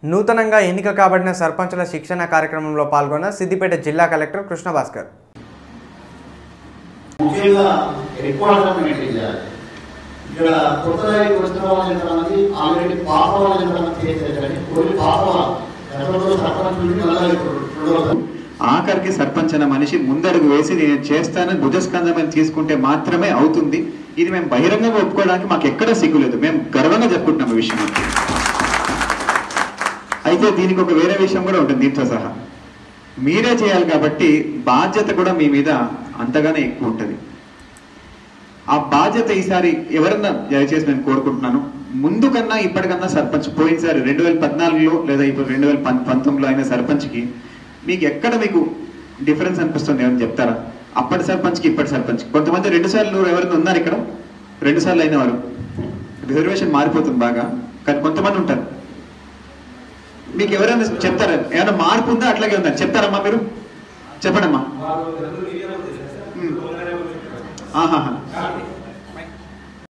నూతనంగా ఎన్నిక కాబడిన సర్పంచుల శిక్షణ కార్యక్రమంలో పాల్గొన్న సిద్దిపేట జిల్లా కలెక్టర్ కృష్ణ భాస్కర్ ముఖ్యంగా ఎక్కువగా మెయింటైన్ చేయాలి ఇక్కడ కొత్తగా వచ్చిన వాళ్ళు ఎంతమంది ఆల్రెడీ పాత వాళ్ళు ఎంతమంది చేశారు కానీ కొన్ని పాత వాళ్ళు గతంలో సర్పంచ్ నుండి మళ్ళీ ఇప్పుడు రెండో ఆఖరికి సర్పంచ్ అన్న మనిషి ముందడుగు వేసి నేను చేస్తాను భుజస్కందమని తీసుకుంటే మాత్రమే అవుతుంది ఇది మేము బహిరంగంగా ఒప్పుకోవడానికి మాకు ఎక్కడ సిగ్గు లేదు మేము గర్వంగా చెప్పుకుంటున్నాం ఈ విషయం అయితే దీనికి ఒక వేరే విషయం కూడా ఉంటుంది దీంతో సహా మీరే చేయాలి కాబట్టి బాధ్యత కూడా మీ మీద అంతగానే ఎక్కువ ఉంటుంది ఆ బాధ్యత ఈసారి ఎవరన్నా దయచేసి నేను కోరుకుంటున్నాను ముందు కన్నా ఇప్పటికన్నా సర్పంచ్ పోయినసారి రెండు వేల పద్నాలుగులో లేదా ఇప్పుడు రెండు వేల పం- పంతొమ్మిదిలో అయిన సర్పంచ్కి మీకు ఎక్కడ మీకు డిఫరెన్స్ అనిపిస్తుంది ఏమని చెప్తారా అప్పటి సర్పంచ్కి ఇప్పటి సర్పంచ్ కొంతమంది రెండు సార్లు ఎవరైనా ఉన్నారు ఇక్కడ రెండు సార్లు అయిన వారు రిజర్వేషన్ మారిపోతుంది బాగా కానీ కొంతమంది ఉంటారు మీకు ఎవరైనా చెప్తారా ఏమైనా మార్పు ఉందా అట్లాగే ఉందా చెప్తారమ్మా మీరు చెప్పండమ్మా ఉమ్. ఆహాహా